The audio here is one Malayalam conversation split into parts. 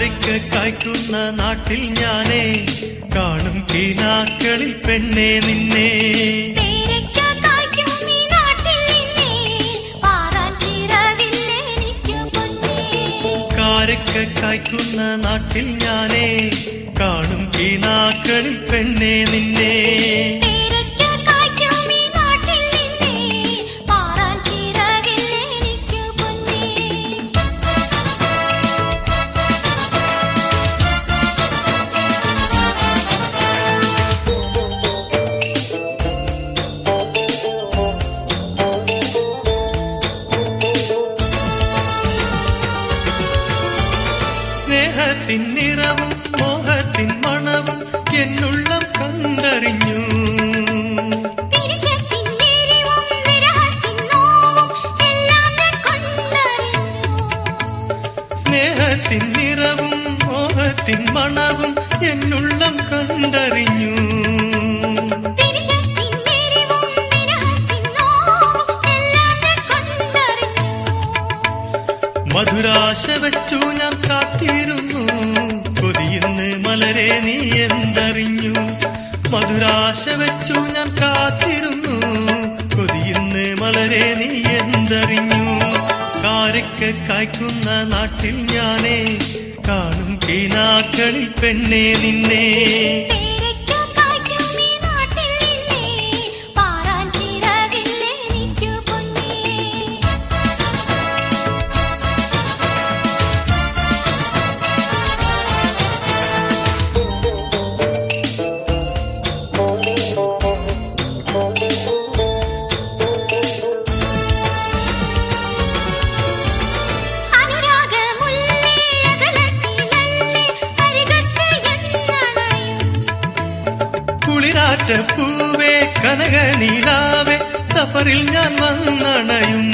കാരയ്ക്ക് കായ്ക്കുന്ന നാട്ടിൽ ഞാനേ കാണും കീനാക്കളിൽ പെണ്ണെ നിന്നെ പേരയ്ക്ക കായ്ക്കും ഈ നാട്ടിൽ നിന്നേ പാറാൻ ചിറകില്ലേ എനിക്ക് പൊന്നേ കാരയ്ക്ക് കായ്ക്കുന്ന നാട്ടിൽ ഞാനേ കാണും കീനാക്കളിൽ പെണ്ണെ നിന്നെ പേരയ്ക്ക കായ്ക്കും ഈ നാട്ടിൽ നിന്നേ പാറാൻ ചിറകില്ലേ എനിക്ക് പൊന്നേ സ്നേഹത്തിൻ നിറവും മോഹത്തിൻ മണവും എന്നുള്ളം കണ്ടറിഞ്ഞു പിരിശത്തിൻ എരിവും വിരഹത്തിൻ നോവും എല്ലാം ഞാൻ കൊണ്ടറിഞ്ഞു സ്നേഹത്തിൻ നിറവും മോഹത്തിൻ മണവും എന്നുള്ളം കണ്ടറിഞ്ഞു പിരിശത്തിൻ എരിവും വിരഹത്തിൻ നോവും എല്ലാം ഞാൻ കൊണ്ടറിഞ്ഞു മധുരാശ വെച്ചു ഞാൻ കാത്തിരുന്നു കൊതിയുന്ന് മലരെ നീ എന്തറിഞ്ഞു മധുരാശ വെച്ചു ഞാൻ കാത്തിരുന്നു കൊതിയുന്ന് മലരെ നീ എന്തറിഞ്ഞു കാരയ്ക്ക് കായ്ക്കുന്ന നാട്ടിൽ ഞാനേ കാണും കീനാക്കളിൽ പെണ്ണെ നിന്നെ പേരയ്ക്ക കായ്ക്കും ഈ നാട്ടിൽ നിന്നേ പാറാൻ ചിറകില്ലേ എനിക്ക് പൊന്നേ അനുരാഗമുല്ലേ അകലത്തിലല്ലേ അരികത്ത് എന്നണയും കുളിരാറ്റ പൂവേ കനക നീലാവേ സഫറിൽ ഞാൻ വന്നണയും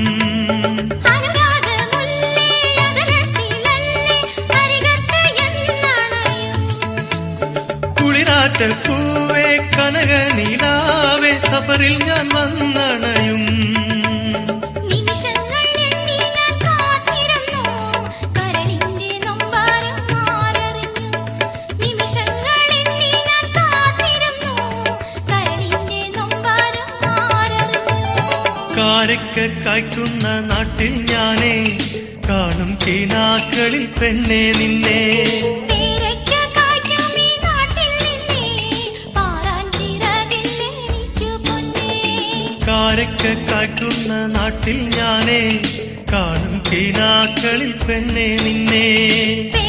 അനുരാഗമുല്ലേ അകലത്തിലല്ലേ അരികത്ത് എന്നണയും കുളിരാറ്റ പൂവേ കനക നീലാവേ സഫറിൽ ഞാൻ വന്നണയും നിമിഷങ്ങൾ എണ്ണി ഞാൻ കാത്തിരുന്നു കരളിന്റെ നൊമ്പാരം മാററിഞ്ഞു നിമിഷങ്ങൾ എണ്ണി ഞാൻ കാത്തിരുന്നു കരളിന്റെ നൊമ്പാരം മാററിഞ്ഞു കാരയ്ക്ക് കായ്ക്കുന്ന നാട്ടിൽ ഞാനേ കാണും കീനാക്കളിൽ പെണ്ണെ നിന്നെ പേരയ്ക്ക കായ്ക്കും ഈ നാട്ടിൽ നിന്നേ പാറാൻ ചിറകില്ലേ എനിക്ക് പൊന്നേ കാരയ്ക്ക് കായ്ക്കുന്ന നാട്ടിൽ ഞാനേ കാണും കീനാക്കളിൽ പെണ്ണെ നിന്നെ